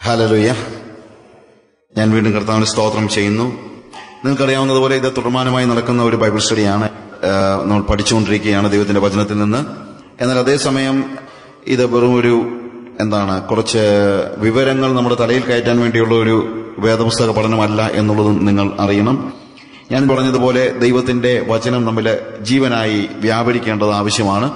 ഹാലലുയ്യ ഞാൻ വീണ്ടും കർത്താവിന് സ്തോത്രം ചെയ്യുന്നു നിങ്ങൾക്കറിയാവുന്നതുപോലെ ഇത് തുടർമാനമായി നടക്കുന്ന ഒരു ബൈബിൾ സ്റ്റഡിയാണ് ആ, നമ്മൾ പഠിച്ചുകൊണ്ടിരിക്കുകയാണ് ദൈവത്തിന്റെ വചനത്തിൽ നിന്ന് എന്നാൽ അതേസമയം ഇത് വെറും ഒരു എന്താണ് കുറച്ച് വിവരങ്ങൾ നമ്മുടെ തലയിൽ കയറ്റാൻ വേണ്ടിയുള്ള ഒരു വേദപുസ്തക പഠനമല്ല എന്നുള്ളതും നിങ്ങൾ അറിയണം ഞാൻ പറഞ്ഞതുപോലെ ദൈവത്തിന്റെ വചനം നമ്മിൽ ജീവനായി വ്യാപരിക്കേണ്ടത് ആവശ്യമാണ്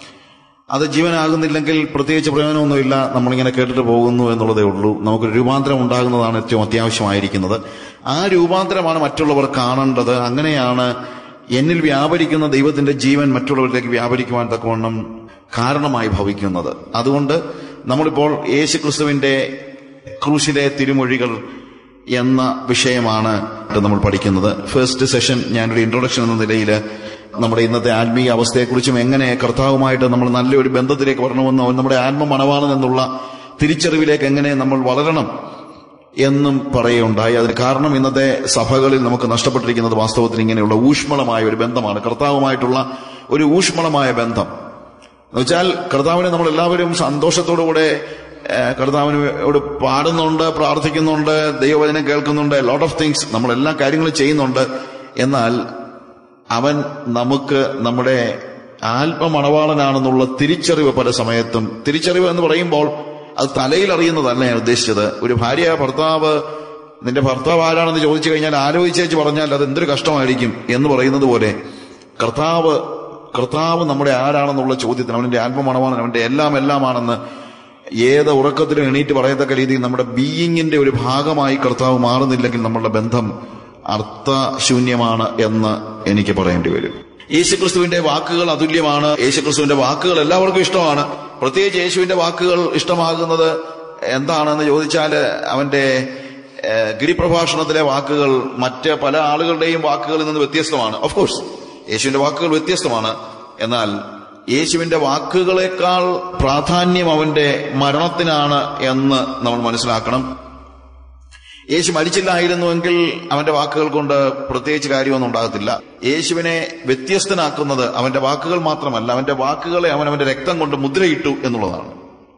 അത് ജീവനാകുന്നില്ലെങ്കിൽ പ്രത്യേകിച്ച് പ്രയോജനമൊന്നുമില്ല നമ്മളിങ്ങനെ കേട്ടിട്ട് പോകുന്നു എന്നുള്ളതേ ഉള്ളൂ നമുക്ക് രൂപാന്തരം ഉണ്ടാകുന്നതാണ് ഏറ്റവും അത്യാവശ്യമായിരിക്കുന്നത് ആ രൂപാന്തരമാണ് മറ്റുള്ളവർ കാണേണ്ടത് അങ്ങനെയാണ് എന്നിൽ വ്യാപരിക്കുന്ന ദൈവത്തിന്റെ ജീവൻ മറ്റുള്ളവരിലേക്ക് വ്യാപരിക്കുവാൻ തക്കവണ്ണം കാരണമായി ഭവിക്കുന്നത് അതുകൊണ്ട് നമ്മളിപ്പോൾ യേശു ക്രിസ്തുവിന്റെ ക്രൂശിലെ തിരുമൊഴികൾ എന്ന വിഷയമാണ് നമ്മൾ പഠിക്കുന്നത് ഫസ്റ്റ് സെഷൻ ഞാനൊരു ഇൻട്രൊഡക്ഷൻ എന്ന നിലയിൽ നമ്മുടെ ഇന്നത്തെ ആത്മീയ അവസ്ഥയെക്കുറിച്ചും എങ്ങനെ കർത്താവുമായിട്ട് നമ്മൾ നല്ലൊരു ബന്ധത്തിലേക്ക് വരണമെന്നോ നമ്മുടെ ആത്മ മണവാളൻ എന്നുള്ള തിരിച്ചറിവിലേക്ക് എങ്ങനെ നമ്മൾ വളരണം എന്നും പറയുകയുണ്ടായി അതിന് കാരണം ഇന്നത്തെ സഭകളിൽ നമുക്ക് നഷ്ടപ്പെട്ടിരിക്കുന്നത് വാസ്തവത്തിൽ ഇങ്ങനെയുള്ള ഊഷ്മളമായ ഒരു ബന്ധമാണ് കർത്താവുമായിട്ടുള്ള ഒരു ഊഷ്മളമായ ബന്ധം എന്നുവെച്ചാൽ കർത്താവിനെ നമ്മൾ എല്ലാവരും സന്തോഷത്തോടുകൂടെ ഏഹ്, കർത്താവിനോട് പാടുന്നുണ്ട് പ്രാർത്ഥിക്കുന്നുണ്ട് ദൈവവചനം കേൾക്കുന്നുണ്ട് ലോട്ട് ഓഫ് തിങ്സ് നമ്മൾ എല്ലാ കാര്യങ്ങളും ചെയ്യുന്നുണ്ട് എന്നാൽ അവൻ നമുക്ക് നമ്മുടെ ആത്മമണവാളനാണെന്നുള്ള തിരിച്ചറിവ് പല സമയത്തും തിരിച്ചറിവ് എന്ന് പറയുമ്പോൾ അത് തലയിൽ അറിയുന്നതല്ല ഞാൻ ഉദ്ദേശിച്ചത് ഒരു ഭാര്യ ഭർത്താവ് നിന്റെ ഭർത്താവ് ആരാണെന്ന് ചോദിച്ചു കഴിഞ്ഞാൽ ആലോചിച്ചേച്ച് പറഞ്ഞാൽ അത് എന്തൊരു കഷ്ടമായിരിക്കും എന്ന് പറയുന്നത് പോലെ കർത്താവ് കർത്താവ് നമ്മുടെ ആരാണെന്നുള്ള ചോദ്യത്തിന് അവന്റെ ആത്മമണവാളൻ അവന്റെ എല്ലാം എല്ലാമാണെന്ന് ഏത് ഉറക്കത്തിലും എണീറ്റ് പറയത്തക്ക രീതിയിൽ നമ്മുടെ ബീയിങ്ങിന്റെ ഒരു ഭാഗമായി കർത്താവ് മാറുന്നില്ലെങ്കിൽ നമ്മളുടെ ബന്ധം അർത്ഥശൂന്യമാണ് എന്ന് എനിക്ക് പറയേണ്ടി വരും യേശുക്രിസ്തുവിന്റെ വാക്കുകൾ അതുല്യമാണ് യേശുക്രിസ്തുവിന്റെ വാക്കുകൾ എല്ലാവർക്കും ഇഷ്ടമാണ് പ്രത്യേകിച്ച് യേശുവിന്റെ വാക്കുകൾ ഇഷ്ടമാകുന്നത് എന്താണെന്ന് ചോദിച്ചാൽ അവന്റെ ഏഹ്, ഗിരിപ്രഭാഷണത്തിലെ വാക്കുകൾ മറ്റ് പല ആളുകളുടെയും വാക്കുകളിൽ നിന്ന് വ്യത്യസ്തമാണ് ഓഫ് കോഴ്സ് യേശുവിന്റെ വാക്കുകൾ വ്യത്യസ്തമാണ് എന്നാൽ യേശുവിന്റെ വാക്കുകളെക്കാൾ പ്രാധാന്യം അവന്റെ മരണത്തിനാണ് എന്ന് നമ്മൾ മനസ്സിലാക്കണം യേശു മരിച്ചില്ലായിരുന്നുവെങ്കിൽ അവന്റെ വാക്കുകൾ കൊണ്ട് പ്രത്യേകിച്ച് കാര്യമൊന്നും ഉണ്ടാകത്തില്ല യേശുവിനെ വ്യത്യസ്തനാക്കുന്നത് അവന്റെ വാക്കുകൾ മാത്രമല്ല അവന്റെ വാക്കുകളെ അവൻ അവന്റെ രക്തം കൊണ്ട് മുദ്രയിട്ടു എന്നുള്ളതാണ്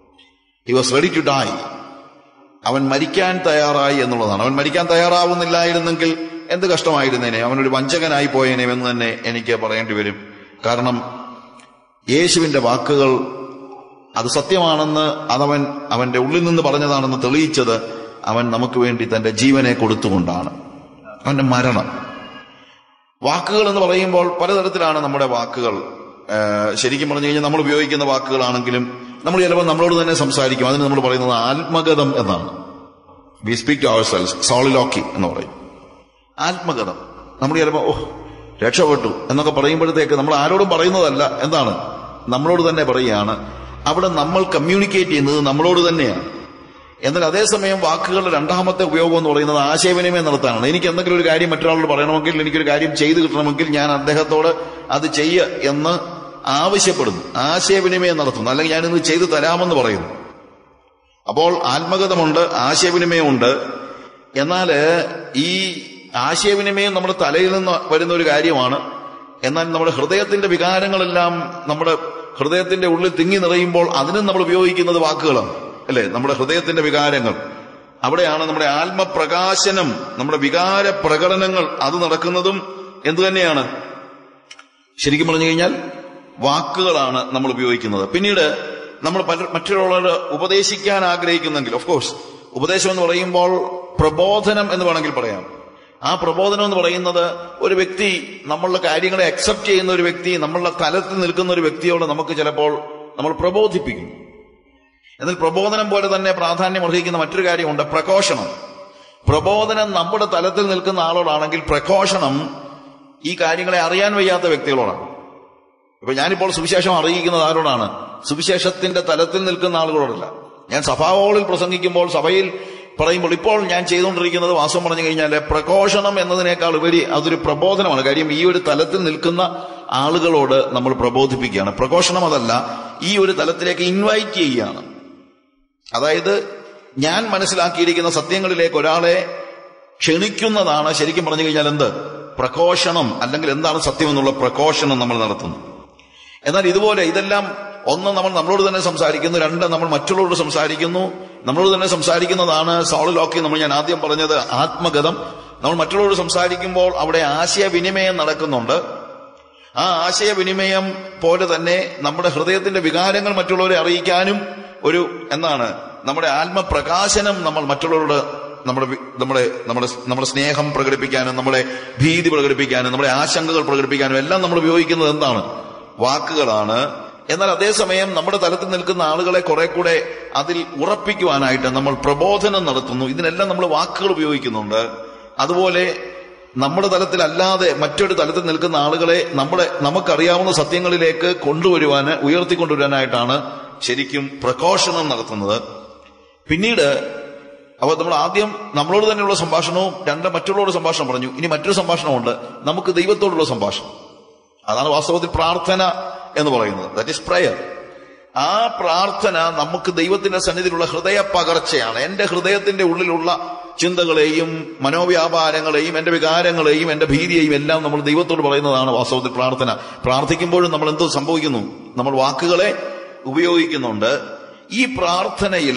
he was ready to die അവൻ മരിക്കാൻ തയ്യാറായി എന്നുള്ളതാണ് അവൻ മരിക്കാൻ തയ്യാറാവുന്നില്ലായിരുന്നെങ്കിൽ എന്ത് കഷ്ടമായിരുന്നേനെ അവനൊരു വഞ്ചകനായി പോയേനെ എന്ന് തന്നെ എനിക്ക് പറയേണ്ടി വരും കാരണം യേശുവിന്റെ വാക്കുകൾ അത് സത്യമാണെന്ന് അതവൻ അവന്റെ ഉള്ളിൽ നിന്ന് പറഞ്ഞതാണെന്ന് തെളിയിച്ചത് അവൻ നമുക്ക് വേണ്ടി തന്റെ ജീവനെ കൊടുത്തുകൊണ്ടാണ് അവന്റെ മരണം വാക്കുകൾ എന്ന് പറയുമ്പോൾ പലതരത്തിലാണ് നമ്മുടെ വാക്കുകൾ ഏഹ് ശരിക്കും പറഞ്ഞു കഴിഞ്ഞാൽ നമ്മൾ ഉപയോഗിക്കുന്ന വാക്കുകളാണെങ്കിലും നമ്മൾ ചിലപ്പോൾ നമ്മളോട് തന്നെ സംസാരിക്കും അതിന് നമ്മൾ പറയുന്നത് ആത്മഗതം എന്നാണ് we speak to ourselves soliloquy എന്ന് പറയും ആത്മഗതം നമ്മൾ ചിലപ്പോൾ ഓ രക്ഷപ്പെട്ടു എന്നൊക്കെ പറയുമ്പോഴത്തേക്ക് നമ്മൾ ആരോടും പറയുന്നതല്ല എന്താണ് നമ്മളോട് തന്നെ പറയുകയാണ് അവിടെ നമ്മൾ കമ്മ്യൂണിക്കേറ്റ് ചെയ്യുന്നത് നമ്മളോട് തന്നെയാണ് എന്നാൽ അതേസമയം വാക്കുകളുടെ രണ്ടാമത്തെ ഉപയോഗം എന്ന് പറയുന്നത് ആശയവിനിമയം നടത്താനാണ് എനിക്ക് എന്തെങ്കിലും ഒരു കാര്യം മറ്റൊരാളോട് പറയണമെങ്കിൽ എനിക്കൊരു കാര്യം ചെയ്തു കിട്ടണമെങ്കിൽ ഞാൻ അദ്ദേഹത്തോട് അത് ചെയ്യ എന്ന് ആവശ്യപ്പെടുന്നു ആശയവിനിമയം നടത്തുന്നു അല്ലെങ്കിൽ ഞാനിത് ചെയ്തു തരാമെന്ന് പറയുന്നു അപ്പോൾ ആത്മഗതമുണ്ട് ആശയവിനിമയമുണ്ട് എന്നാൽ ഈ ആശയവിനിമയം നമ്മുടെ തലയിൽ നിന്ന് വരുന്ന ഒരു കാര്യമാണ് എന്നാൽ നമ്മുടെ ഹൃദയത്തിന്റെ വികാരങ്ങളെല്ലാം നമ്മുടെ ഹൃദയത്തിന്റെ ഉള്ളിൽ തിങ്ങി നിറയുമ്പോൾ അതിനും നമ്മൾ ഉപയോഗിക്കുന്നത് വാക്കുകളാണ് അല്ലെ നമ്മുടെ ഹൃദയത്തിന്റെ വികാരങ്ങൾ അവിടെയാണ് നമ്മുടെ ആത്മപ്രകാശനം നമ്മുടെ വികാര പ്രകടനങ്ങൾ അത് നടക്കുന്നതും എന്തു തന്നെയാണ് ശരിക്കും പറഞ്ഞു കഴിഞ്ഞാൽ വാക്കുകളാണ് നമ്മൾ ഉപയോഗിക്കുന്നത് പിന്നീട് നമ്മൾ പല മറ്റുള്ളവരോട് ഉപദേശിക്കാൻ ആഗ്രഹിക്കുന്നെങ്കിൽ ഓഫ് കോഴ്സ് ഉപദേശം എന്ന് പറയുമ്പോൾ പ്രബോധനം എന്ന് വേണമെങ്കിൽ പറയാം ആ പ്രബോധനം എന്ന് പറയുന്നത് ഒരു വ്യക്തി നമ്മളുടെ കാര്യങ്ങളെ അക്സെപ്റ്റ് ചെയ്യുന്ന ഒരു വ്യക്തി നമ്മളുടെ തലത്തിൽ നിൽക്കുന്ന ഒരു വ്യക്തിയോട് നമുക്ക് ചിലപ്പോൾ നമ്മൾ പ്രബോധിപ്പിക്കും എന്നാൽ പ്രബോധനം പോലെ തന്നെ പ്രാധാന്യം അർഹിക്കുന്ന മറ്റൊരു കാര്യമുണ്ട് പ്രകോഷണം പ്രബോധനം നമ്മുടെ തലത്തിൽ നിൽക്കുന്ന ആളോടാണെങ്കിൽ പ്രകോഷണം ഈ കാര്യങ്ങളെ അറിയാൻ വയ്യാത്ത വ്യക്തികളോടാണ് ഇപ്പൊ ഞാനിപ്പോൾ സുവിശേഷം അറിയിക്കുന്നത് ആരോടാണ് സുവിശേഷത്തിന്റെ തലത്തിൽ നിൽക്കുന്ന ആളുകളോടല്ല ഞാൻ സഭാഹോളിൽ പ്രസംഗിക്കുമ്പോൾ സഭയിൽ പറയുമ്പോൾ ഇപ്പോൾ ഞാൻ ചെയ്തുകൊണ്ടിരിക്കുന്നത് വാസം പറഞ്ഞു കഴിഞ്ഞാൽ പ്രകോഷണം എന്നതിനേക്കാൾ ഉപരി അതൊരു പ്രബോധനമാണ് കാര്യം ഈ ഒരു തലത്തിൽ നിൽക്കുന്ന ആളുകളോട് നമ്മൾ പ്രബോധിപ്പിക്കുകയാണ് പ്രകോഷണം അതല്ല ഈ ഒരു തലത്തിലേക്ക് ഇൻവൈറ്റ് ചെയ്യുകയാണ് അതായത് ഞാൻ മനസ്സിലാക്കിയിരിക്കുന്ന സത്യങ്ങളിലേക്ക് ഒരാളെ ക്ഷണിക്കുന്നതാണ് ശരിക്കും പറഞ്ഞു കഴിഞ്ഞാൽ എന്ത് പ്രകോഷണം അല്ലെങ്കിൽ എന്താണ് സത്യം എന്നുള്ള പ്രകോഷണം നമ്മൾ നടത്തുന്നു എന്നാൽ ഇതുപോലെ ഇതെല്ലാം ഒന്ന് നമ്മൾ നമ്മളോട് തന്നെ സംസാരിക്കുന്നു രണ്ട് നമ്മൾ മറ്റുള്ളവരോട് സംസാരിക്കുന്നു നമ്മളോട് തന്നെ സംസാരിക്കുന്നതാണ് സോളിലോക്കി നമ്മൾ ഞാൻ ആദ്യം പറഞ്ഞത് ആത്മഗതം നമ്മൾ മറ്റുള്ളവരോട് സംസാരിക്കുമ്പോൾ അവിടെ ആശയവിനിമയം നടക്കുന്നുണ്ട് ആ ആശയവിനിമയം പോലെ തന്നെ നമ്മുടെ ഹൃദയത്തിന്റെ വികാരങ്ങൾ മറ്റുള്ളവരെ അറിയിക്കാനും ഒരു എന്താണ് നമ്മുടെ ആത്മപ്രകാശനം നമ്മൾ മറ്റുള്ളവരോട് നമ്മുടെ വി- നമ്മുടെ നമ്മുടെ നമ്മുടെ സ്നേഹം പ്രകടിപ്പിക്കാനും നമ്മുടെ ഭീതി പ്രകടിപ്പിക്കാനും നമ്മുടെ ആശങ്കകൾ പ്രകടിപ്പിക്കാനും എല്ലാം നമ്മൾ ഉപയോഗിക്കുന്നത് എന്താണ് വാക്കുകളാണ് എന്നാൽ അതേസമയം നമ്മുടെ തലത്തിൽ നിൽക്കുന്ന ആളുകളെ കുറെ കൂടെ അതിൽ ഉറപ്പിക്കുവാനായിട്ട് നമ്മൾ പ്രബോധനം നടത്തുന്നു ഇതിനെല്ലാം നമ്മൾ വാക്കുകൾ ഉപയോഗിക്കുന്നുണ്ട് അതുപോലെ നമ്മുടെ തലത്തിലല്ലാതെ മറ്റൊരു തലത്തിൽ നിൽക്കുന്ന ആളുകളെ നമ്മുടെ നമുക്കറിയാവുന്ന സത്യങ്ങളിലേക്ക് കൊണ്ടുവരുവാന് ഉയർത്തിക്കൊണ്ടുവരാനായിട്ടാണ് ശരിക്കും പ്രഘോഷണം നടത്തുന്നത് പിന്നീട് അപ്പൊ നമ്മൾ ആദ്യം നമ്മളോട് തന്നെയുള്ള സംഭാഷണവും രണ്ട് മറ്റുള്ളവരോട് സംഭാഷണം പറഞ്ഞു ഇനി മറ്റൊരു സംഭാഷണമുണ്ട് നമുക്ക് ദൈവത്തോടുള്ള സംഭാഷണം അതാണ് വാസ്തവത്തിൽ പ്രാർത്ഥന എന്ന് പറയുന്നത് ദാറ്റ് ഇസ് പ്രയർ ആ പ്രാർത്ഥന നമുക്ക് ദൈവത്തിന്റെ സന്നിധിയിലുള്ള ഹൃദയ പകർച്ചയാണ് എന്റെ ഹൃദയത്തിന്റെ ഉള്ളിലുള്ള ചിന്തകളെയും മനോവ്യാപാരങ്ങളെയും എന്റെ വികാരങ്ങളെയും എന്റെ ഭീതിയെയും എല്ലാം നമ്മൾ ദൈവത്തോട് പറയുന്നതാണ് വാസ്തവത്തിൽ പ്രാർത്ഥന പ്രാർത്ഥിക്കുമ്പോഴും നമ്മൾ എന്തോ സംഭവിക്കുന്നു നമ്മൾ വാക്കുകളെ ഉപയോഗിക്കുന്നുണ്ട് ഈ പ്രാർത്ഥനയിൽ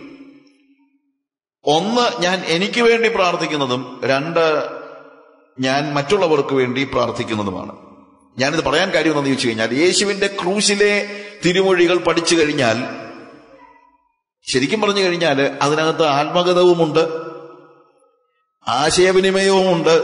ഒന്ന് ഞാൻ എനിക്ക് വേണ്ടി പ്രാർത്ഥിക്കുന്നതും രണ്ട് ഞാൻ മറ്റുള്ളവർക്ക് വേണ്ടി പ്രാർത്ഥിക്കുന്നതുമാണ് ഞാനിത് പറയാൻ കാര്യം എന്താണെന്ന് ചോദിച്ചു കഴിഞ്ഞാൽ യേശുവിന്റെ ക്രൂശിലെ തിരുമൊഴികൾ പഠിച്ചു കഴിഞ്ഞാൽ ശരിക്കും പറഞ്ഞു കഴിഞ്ഞാൽ അതിനകത്ത് ആത്മഗതവുമുണ്ട് ആശയവിനിമയവുമുണ്ട്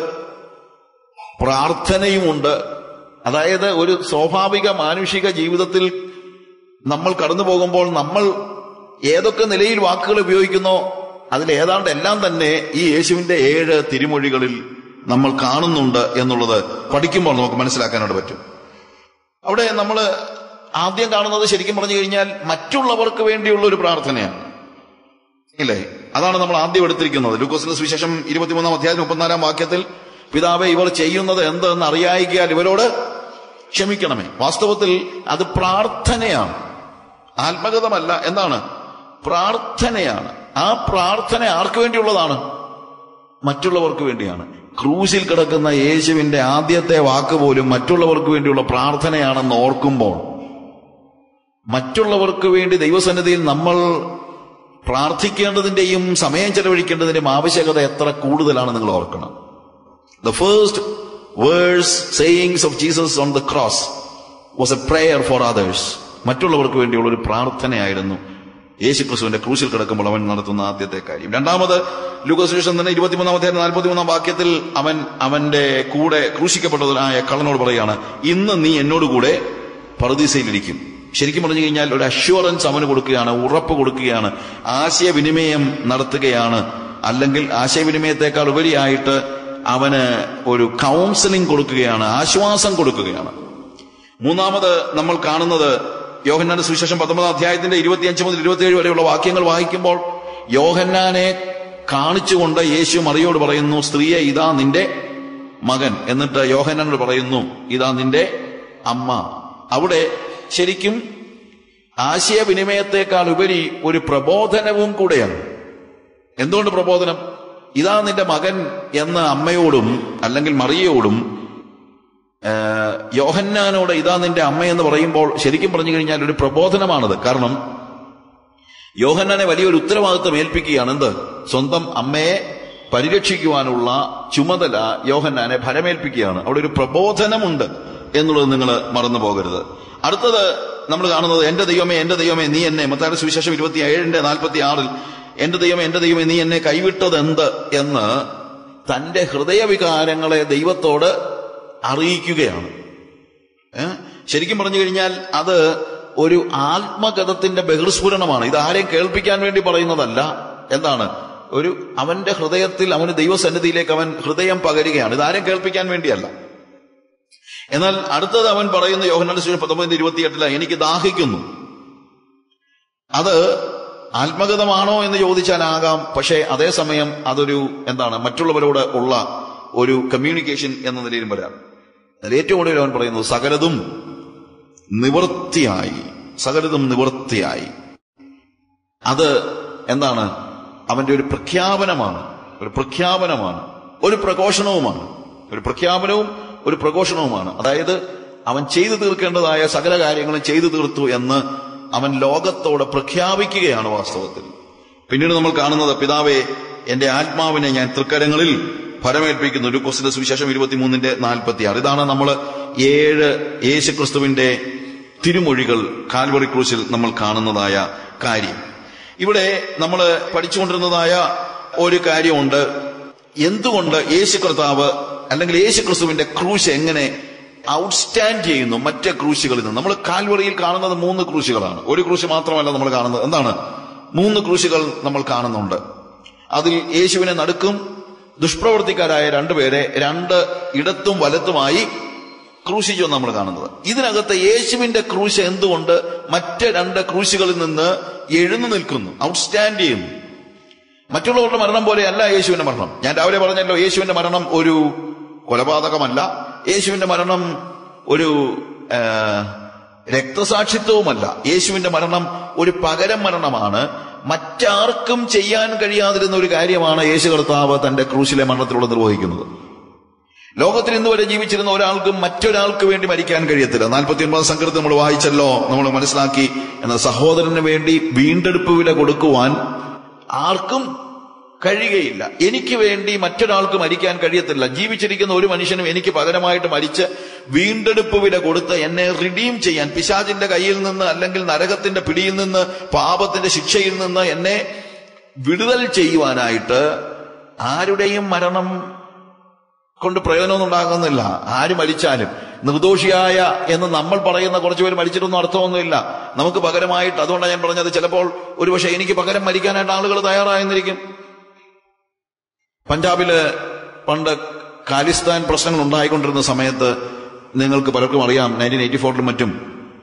പ്രാർത്ഥനയുമുണ്ട് അതായത് ഒരു സ്വാഭാവിക മാനുഷിക ജീവിതത്തിൽ നമ്മൾ കടന്നു പോകുമ്പോൾ നമ്മൾ ഏതൊക്കെ നിലയിൽ വാക്കുകൾ ഉപയോഗിക്കുന്നോ അതിൽ ഏതാണ്ട് എല്ലാം തന്നെ ഈ യേശുവിന്റെ ഏഴ് തിരുമൊഴികളിൽ നമ്മൾ കാണുന്നുണ്ട് എന്നുള്ളത് പഠിക്കുമ്പോൾ നമുക്ക് മനസ്സിലാക്കാനായിട്ട് പറ്റും അവിടെ നമ്മൾ ആദ്യം കാണുന്നത് ശരിക്കും പറഞ്ഞു കഴിഞ്ഞാൽ മറ്റുള്ളവർക്ക് വേണ്ടിയുള്ള ഒരു പ്രാർത്ഥനയാണ് ഇല്ലേ അതാണ് നമ്മൾ ആദ്യം എടുത്തിരിക്കുന്നത് ലൂക്കോസിന്റെ സുവിശേഷം ഇരുപത്തിമൂന്നാം അധ്യായം മുപ്പത്തിനാലാം വാക്യത്തിൽ പിതാവെ ഇവർ ചെയ്യുന്നത് എന്തെന്ന് അറിയായിക്കാൻ ഇവരോട് ക്ഷമിക്കണമേ വാസ്തവത്തിൽ അത് പ്രാർത്ഥനയാണ് ആത്മഗതമല്ല എന്താണ് പ്രാർത്ഥനയാണ് ആ പ്രാർത്ഥന ആർക്ക് വേണ്ടിയുള്ളതാണ് മറ്റുള്ളവർക്ക് വേണ്ടിയാണ് ക്രൂശിൽ കിടക്കുന്ന യേശുവിന്റെ ആദ്യത്തെ വാക്ക് പോലും മറ്റുള്ളവർക്ക് വേണ്ടിയുള്ള പ്രാർത്ഥനയാണെന്ന് ഓർക്കുമ്പോൾ മറ്റുള്ളവർക്ക് വേണ്ടി ദൈവസന്നിധിയിൽ നമ്മൾ പ്രാർത്ഥിക്കേണ്ടതിന്റെയും സമയം ചെലവഴിക്കേണ്ടതിന്റെയും ആവശ്യകത എത്ര കൂടുതലാണ് നിങ്ങൾ ഓർക്കണം the first verse sayings of Jesus on the cross was a prayer for others മറ്റുള്ളവർക്ക് വേണ്ടിയുള്ള ഒരു പ്രാർത്ഥനയായിരുന്നു യേശു ക്രിസ്തുവിന്റെ ക്രൂശിൽ കിടക്കുമ്പോൾ അവൻ നടത്തുന്ന ആദ്യത്തെ കാര്യം രണ്ടാമത് ലൂക്കോസുവിശേഷം തന്നെ ഇരുപത്തിമൂന്നാം അധ്യായം നാൽപ്പത്തിമൂന്നാം വാക്യത്തിൽ അവൻ അവന്റെ കൂടെ ക്രൂശിക്കപ്പെട്ടതായ കള്ളനോട് പറയാണ് ഇന്ന് നീ എന്നോട് കൂടെ പറുദീസയിലിരിക്കും ശരിക്കും പറഞ്ഞു കഴിഞ്ഞാൽ ഒരു അഷ്വറൻസ് അവന് കൊടുക്കുകയാണ് ഉറപ്പ് കൊടുക്കുകയാണ് ആശയവിനിമയം നടത്തുകയാണ് അല്ലെങ്കിൽ ആശയവിനിമയത്തെക്കാൾ ഉപരിയായിട്ട് അവന് ഒരു കൗൺസിലിംഗ് കൊടുക്കുകയാണ് ആശ്വാസം കൊടുക്കുകയാണ് മൂന്നാമത് നമ്മൾ കാണുന്നത് യോഹന്നാന്റെ സുവിശേഷം പത്തൊമ്പതാം അധ്യായത്തിന്റെ ഇരുപത്തിയഞ്ച് മുതൽ ഇരുപത്തിയേഴ് വരെയുള്ള വാക്യങ്ങൾ വായിക്കുമ്പോൾ യോഹന്നാനെ കാണിച്ചുകൊണ്ട് യേശു മറിയോട് പറയുന്നു സ്ത്രീയെ ഇതാ നിന്റെ മകൻ എന്നിട്ട് യോഹന്നാനോട് പറയുന്നു ഇതാ നിന്റെ അമ്മ അവിടെ ശരിക്കും ആശയവിനിമയത്തെക്കാൾ ഉപരി ഒരു പ്രബോധനവും കൂടെയാണ് എന്തുകൊണ്ട് പ്രബോധനം ഇതാ നിന്റെ മകൻ എന്ന് അമ്മയോടും അല്ലെങ്കിൽ മറിയയോടും ഏഹ്, യോഹന്നാനോട് ഇതാ നിന്റെ അമ്മ എന്ന് പറയുമ്പോൾ ശരിക്കും പറഞ്ഞു കഴിഞ്ഞാൽ ഒരു പ്രബോധനമാണത് കാരണം യോഹന്നാനെ വലിയൊരു ഉത്തരവാദിത്വം ഏൽപ്പിക്കുകയാണ് എന്ത് സ്വന്തം അമ്മയെ പരിരക്ഷിക്കുവാനുള്ള ചുമതല യോഹന്നാനെ ഫലമേൽപ്പിക്കുകയാണ് അവിടെ ഒരു പ്രബോധനമുണ്ട് എന്നുള്ളത് നിങ്ങൾ മറന്നു പോകരുത് അടുത്തത് നമ്മൾ കാണുന്നത് എന്റെ ദൈവമേ എന്റെ ദൈവമേ നീ എന്നെ മത്തായുടെ സുവിശേഷം ഇരുപത്തി ഏഴിന്റെ നാൽപ്പത്തി ആറിൽ എന്റെ ദൈവമേ എന്റെ ദൈവമേ നീ എന്നെ കൈവിട്ടത് എന്ത് എന്ന് തന്റെ ഹൃദയവികാരങ്ങളെ ദൈവത്തോട് അറിയിക്കുകയാണ് ഏ? ശരിക്കും പറഞ്ഞു കഴിഞ്ഞാൽ അത് ഒരു ആത്മഗതത്തിന്റെ ബഹിർസ്ഫുരണമാണ് ഇത് ആരെയും കേൾപ്പിക്കാൻ വേണ്ടി പറയുന്നതല്ല എന്താണ് ഒരു അവന്റെ ഹൃദയത്തിൽ അവന് ദൈവസന്നിധിയിലേക്ക് അവൻ ഹൃദയം പകരുകയാണ് ഇത് ആരെയും കേൾപ്പിക്കാൻ വേണ്ടിയല്ല എന്നാൽ അടുത്തത് അവൻ പറയുന്ന യോഹനാന്റെ സുവിശേഷം പത്തൊമ്പതിന്റെ ഇരുപത്തിയെട്ടില് എനിക്ക് ദാഹിക്കുന്നു അത് ആത്മഗതമാണോ എന്ന് ചോദിച്ചാൽ ആകാം പക്ഷേ അതേസമയം അതൊരു എന്താണ് മറ്റുള്ളവരോട് ഉള്ള ഒരു കമ്മ്യൂണിക്കേഷൻ എന്ന നിലയിലും വരാം അതിൽ ഏറ്റവും കൂടുതൽ അവൻ പറയുന്നത് സകലതും നിവൃത്തിയായി സകലതും നിവൃത്തിയായി അത് എന്താണ് അവന്റെ ഒരു പ്രഖ്യാപനമാണ് ഒരു പ്രഖ്യാപനമാണ് ഒരു പ്രഘോഷണവുമാണ് ഒരു പ്രഖ്യാപനവും ഒരു പ്രഘോഷണവുമാണ് അതായത് അവൻ ചെയ്തു തീർക്കേണ്ടതായ സകല കാര്യങ്ങളും ചെയ്തു തീർത്തു എന്ന് അവൻ ലോകത്തോട് പ്രഖ്യാപിക്കുകയാണ് വാസ്തവത്തിൽ പിന്നീട് നമ്മൾ കാണുന്നത് പിതാവെ എന്റെ ആത്മാവിനെ ഞാൻ തൃക്കരങ്ങളിൽ ഫലമേൽപ്പിക്കുന്നു ഒരു കൊസിന്റെ സുവിശേഷം ഇരുപത്തിമൂന്നിന്റെ നാൽപ്പത്തി ആറ് ഇതാണ് നമ്മൾ ഏഴ് യേശുക്രിസ്തുവിന്റെ തിരുമൊഴികൾ കാൽവറി ക്രൂശിൽ നമ്മൾ കാണുന്നതായ കാര്യം ഇവിടെ നമ്മൾ പഠിച്ചുകൊണ്ടിരുന്നതായ ഒരു കാര്യമുണ്ട് എന്തുകൊണ്ട് യേശു കർത്താവ് അല്ലെങ്കിൽ യേശു ക്രിസ്തുവിന്റെ ക്രൂശ് എങ്ങനെ ഔട്ട്സ്റ്റാൻഡ് ചെയ്യുന്നു മറ്റ് ക്രൂശുകളിൽ നിന്ന് നമ്മൾ കാൽവറിയിൽ കാണുന്നത് മൂന്ന് ക്രൂശുകളാണ് ഒരു ക്രൂശ് മാത്രമല്ല നമ്മൾ കാണുന്നത് എന്താണ് മൂന്ന് ക്രൂശുകൾ നമ്മൾ കാണുന്നുണ്ട് അതിൽ യേശുവിനെ നടുക്കും ദുഷ്പ്രവർത്തിക്കാരായ രണ്ടുപേരെ രണ്ട് ഇടത്തും വലത്തുമായി ക്രൂശിച്ചു നമ്മൾ കാണുന്നത് ഇതിനകത്ത് യേശുവിന്റെ ക്രൂശ് എന്തുകൊണ്ട് മറ്റ് രണ്ട് ക്രൂശുകളിൽ നിന്ന് എഴുന്നു നിൽക്കുന്നു ഔട്ട്സ്റ്റാൻഡ് ചെയ്യുന്നു മറ്റുള്ളവരുടെ മരണം പോലെയല്ല യേശുവിന്റെ മരണം ഞാൻ രാവിലെ പറഞ്ഞല്ലോ യേശുവിന്റെ മരണം ഒരു കൊലപാതകമല്ല യേശുവിന്റെ മരണം ഒരു ആ, രക്തസാക്ഷിത്വവുമല്ല യേശുവിന്റെ മരണം ഒരു പകരം മരണമാണ് മറ്റാർക്കും ചെയ്യാൻ കഴിയാതിരുന്ന ഒരു കാര്യമാണ് യേശു കർത്താവ് തന്റെ ക്രൂശിലെ മരണത്തിലൂടെ നിർവഹിക്കുന്നത് ലോകത്തിൽ ഇന്ന് വരെ ജീവിച്ചിരുന്ന ഒരാൾക്കും മറ്റൊരാൾക്ക് വേണ്ടി മരിക്കാൻ കഴിയത്തില്ല നാൽപ്പത്തി ഒൻപത് സംഘത്തിൽ നമ്മൾ വായിച്ചല്ലോ നമ്മൾ മനസ്സിലാക്കി എന്ന സഹോദരന് വേണ്ടി വീണ്ടെടുപ്പ് വില കൊടുക്കുവാൻ ആർക്കും കഴിയുകയില്ല എനിക്ക് വേണ്ടി മറ്റൊരാൾക്ക് മരിക്കാൻ കഴിയത്തില്ല ജീവിച്ചിരിക്കുന്ന ഒരു മനുഷ്യനും എനിക്ക് പകരമായിട്ട് മരിച്ച് വീണ്ടെടുപ്പ് വില കൊടുത്ത് എന്നെ റിഡീം ചെയ്യാൻ പിശാചിന്റെ കയ്യിൽ നിന്ന് അല്ലെങ്കിൽ നരകത്തിന്റെ പിടിയിൽ നിന്ന് പാപത്തിന്റെ ശിക്ഷയിൽ നിന്ന് എന്നെ വിടുതൽ ചെയ്യുവാനായിട്ട് ആരുടെയും മരണം കൊണ്ട് പ്രയോജനമൊന്നും ഉണ്ടാകുന്നില്ല ആര് മരിച്ചാലും നിർദോഷിയായ എന്ന് നമ്മൾ പറയുന്ന കുറച്ചു പേര് മരിച്ചിട്ടൊന്നും അർത്ഥമൊന്നുമില്ല നമുക്ക് പകരമായിട്ട് അതുകൊണ്ടാണ് ഞാൻ പറഞ്ഞത് ചിലപ്പോൾ ഒരുപക്ഷെ എനിക്ക് പകരം മരിക്കാനായിട്ട് ആളുകൾ തയ്യാറായെന്നിരിക്കും പഞ്ചാബില് പണ്ട് ഖാലിസ്ഥാൻ പ്രശ്നങ്ങൾ ഉണ്ടായിക്കൊണ്ടിരുന്ന സമയത്ത് നിങ്ങൾക്ക് പലർക്കും അറിയാം നയൻറ്റീൻ എയ്റ്റി ഫോറിലും മറ്റും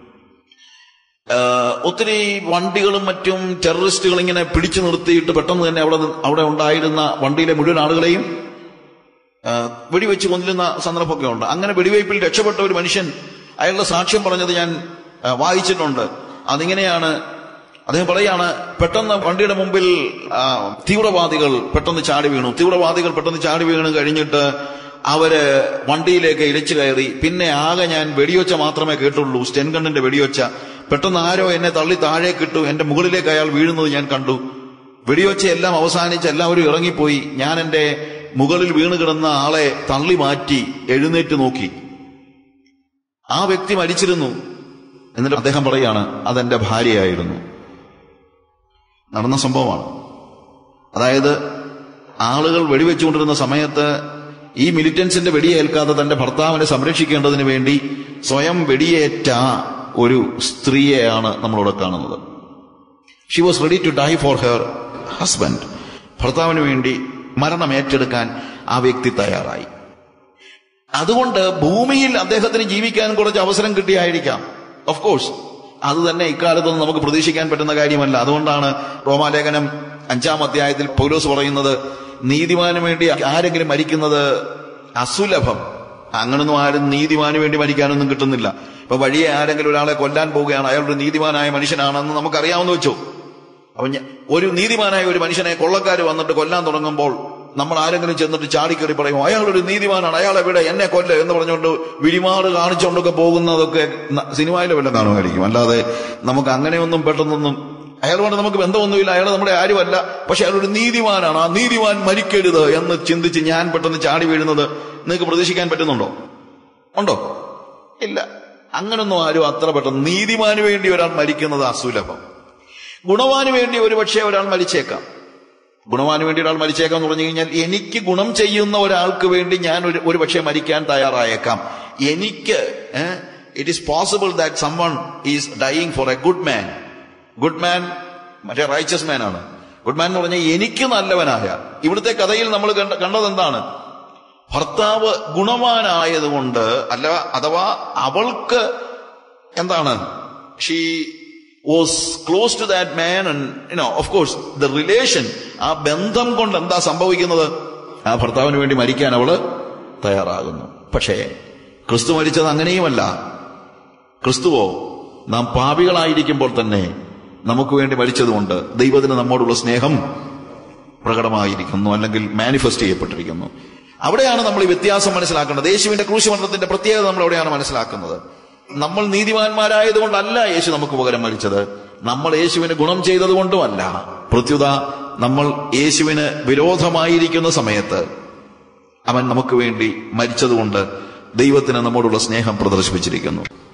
ആഹ് ഒത്തിരി വണ്ടികളും മറ്റും ടെററിസ്റ്റുകൾ ഇങ്ങനെ പിടിച്ചു നിർത്തിയിട്ട് പെട്ടെന്ന് തന്നെ അവിടെ നി- അവിടെ ഉണ്ടായിരുന്ന വണ്ടിയിലെ മുഴുവൻ ആളുകളെയും ആഹ് വെടിവെച്ച് കൊല്ലുന്ന സന്ദർഭമൊക്കെ ഉണ്ട് അങ്ങനെ വെടിവയ്പിൽ രക്ഷപ്പെട്ട ഒരു മനുഷ്യൻ അയാളുടെ സാക്ഷ്യം പറഞ്ഞത് ഞാൻ ആഹ് വായിച്ചിട്ടുണ്ട് അതിങ്ങനെയാണ് അദ്ദേഹം പറയാണ് പെട്ടെന്ന് വണ്ടിയുടെ മുമ്പിൽ ആ, തീവ്രവാദികൾ പെട്ടെന്ന് ചാടി വീണു തീവ്രവാദികൾ പെട്ടെന്ന് ചാടി വീണ് കഴിഞ്ഞിട്ട് അവര് വണ്ടിയിലേക്ക് ഇരച്ചു കയറി പിന്നെ ആകെ ഞാൻ വെടിയൊച്ച മാത്രമേ കേട്ടുള്ളൂ സ്റ്റെൻഗണ്ണിന്റെ വെടിയൊച്ച പെട്ടെന്ന് ആരോ എന്നെ തള്ളി താഴേക്ക് ഇട്ടു എന്റെ മുകളിലേക്ക് അയാൾ വീഴുന്നത് ഞാൻ കണ്ടു വെടിയൊച്ച എല്ലാം അവസാനിച്ച് എല്ലാവരും ഇറങ്ങിപ്പോയി ഞാൻ എന്റെ മുകളിൽ വീണ് കിടന്ന ആളെ തള്ളി മാറ്റി എഴുന്നേറ്റ് നോക്കി ആ വ്യക്തി മരിച്ചിരുന്നു എന്നിട്ട് അദ്ദേഹം പറയാണ് അതെന്റെ ഭാര്യയായിരുന്നു നടന്ന സംഭവമാണ് അതായത് ആളുകൾ വെടിവെച്ചുകൊണ്ടിരുന്ന സമയത്ത് ഈ മിലിറ്റൻസിന്റെ വെടിയേൽക്കാതെ തന്റെ ഭർത്താവിനെ സംരക്ഷിക്കേണ്ടതിന് വേണ്ടി സ്വയം വെടിയേറ്റ ഒരു സ്ത്രീയെയാണ് നമ്മളിവിടെ കാണുന്നത് she was ready to die for her husband ഭർത്താവിന് വേണ്ടി മരണം ഏറ്റെടുക്കാൻ ആ വ്യക്തി തയ്യാറായി അതുകൊണ്ട് ഭൂമിയിൽ അദ്ദേഹത്തിന് ജീവിക്കാൻ കുറച്ച് അവസരം കിട്ടിയായിരിക്കാം ഓഫ് കോഴ്സ് അത് തന്നെ ഇക്കാലത്തൊന്നും നമുക്ക് പ്രതീക്ഷിക്കാൻ പറ്റുന്ന കാര്യമല്ല അതുകൊണ്ടാണ് റോമാലേഖനം അഞ്ചാം അധ്യായത്തിൽ പൗലോസ് പറയുന്നത് നീതിമാന് വേണ്ടി ആരെങ്കിലും മരിക്കുന്നത് അസുലഭം അങ്ങനൊന്നും ആരും നീതിമാന് വേണ്ടി മരിക്കാനൊന്നും കിട്ടുന്നില്ല ഇപ്പൊ വഴിയെ ആരെങ്കിലും ഒരാളെ കൊല്ലാൻ പോവുകയാണ് അയാൾ ഒരു നീതിമാനായ മനുഷ്യനാണെന്ന് നമുക്കറിയാമെന്ന് വെച്ചു അപ്പൊ ഞ- ഒരു നീതിമാനായ ഒരു മനുഷ്യനെ കൊള്ളക്കാർ വന്നിട്ട് കൊല്ലാൻ തുടങ്ങുമ്പോൾ നമ്മൾ ആരെങ്കിലും ചെന്നിട്ട് ചാടിക്കറി പറയും അയാൾ ഒരു നീതിമാനാണ് അയാൾ എവിടെ എന്നെ കൊല്ല എന്ന് പറഞ്ഞുകൊണ്ട് വിരിമാറ് കാണിച്ചുകൊണ്ടൊക്കെ പോകുന്നതൊക്കെ ന- സിനിമയിലെ വല്ലതും കാണുമായിരിക്കും അല്ലാതെ നമുക്ക് അങ്ങനെയൊന്നും പെട്ടെന്നൊന്നും അയാളുകൊണ്ട് നമുക്ക് ബന്ധമൊന്നുമില്ല അയാൾ നമ്മുടെ ആരുമല്ല പക്ഷെ അയാൾ ഒരു നീതിമാനാണ് ആ നീതിമാൻ മരിക്കരുത് എന്ന് ചിന്തിച്ച് ഞാൻ പെട്ടെന്ന് ചാടി വീഴുന്നത് നിങ്ങൾക്ക് പ്രതീക്ഷിക്കാൻ പറ്റുന്നുണ്ടോ ഉണ്ടോ ഇല്ല അങ്ങനൊന്നും ആരും അത്ര പെട്ടെന്ന് നീതിമാന് വേണ്ടി ഒരാൾ മരിക്കുന്നത് അസുലഭം ഗുണവാന് വേണ്ടി ഒരുപക്ഷെ ഒരാൾ മരിച്ചേക്കാം ഗുണവാന് വേണ്ടി ഒരാൾ മരിച്ചേക്കാം എന്ന് പറഞ്ഞു കഴിഞ്ഞാൽ എനിക്ക് ഗുണം ചെയ്യുന്ന ഒരാൾക്ക് വേണ്ടി ഞാൻ ഒരു ഒരു പക്ഷേ മരിക്കാൻ തയ്യാറായേക്കാം എനിക്ക് it is possible that someone is dying for a good man good man മറ്റേ റൈച്ചസ് മാൻ ആണ് ഗുഡ് മാൻ എന്ന് പറഞ്ഞാൽ എനിക്ക് നല്ലവനായ ഇവിടുത്തെ കഥയിൽ നമ്മൾ കണ്ട കണ്ടത് എന്താണ് ഭർത്താവ് ഗുണവാനായതുകൊണ്ട് അല്ല അഥവാ അവൾക്ക് എന്താണ് she was close to that man you know of course the relation ആ ബന്ധം കൊണ്ട് എന്താ സംഭവിക്കുന്നത് ആ ഭർത്താവിന് വേണ്ടി മരിക്കാൻ അവള് തയ്യാറാകുന്നു പക്ഷേ ക്രിസ്തു മരിച്ചത് അങ്ങനെയുമല്ല ക്രിസ്തുവോ നാം പാപികളായിരിക്കുമ്പോൾ തന്നെ നമുക്ക് വേണ്ടി മരിച്ചതുകൊണ്ട് ദൈവത്തിന് നമ്മോടുള്ള സ്നേഹം പ്രകടമായിരിക്കുന്നു അല്ലെങ്കിൽ മാനിഫെസ്റ്റ് ചെയ്യപ്പെട്ടിരിക്കുന്നു അവിടെയാണ് നമ്മൾ ഈ വ്യത്യാസം മനസ്സിലാക്കേണ്ടത് യേശുവിന്റെ ക്രൂശുമരണത്തിന്റെ പ്രത്യേകത നമ്മൾ അവിടെയാണ് മനസ്സിലാക്കുന്നത് നമ്മൾ നീതിമാന്മാരായതുകൊണ്ടല്ല യേശു നമുക്ക് പകരം മരിച്ചത് നമ്മൾ യേശുവിന് ഗുണം ചെയ്തതുകൊണ്ടുമല്ല പ്രത്യുത നമ്മൾ യേശുവിന് വിരോധമായിരിക്കുന്ന സമയത്ത് അവൻ നമുക്ക് വേണ്ടി മരിച്ചതുകൊണ്ട് ദൈവത്തിന് നമ്മോടുള്ള സ്നേഹം പ്രദർശിപ്പിച്ചിരിക്കുന്നു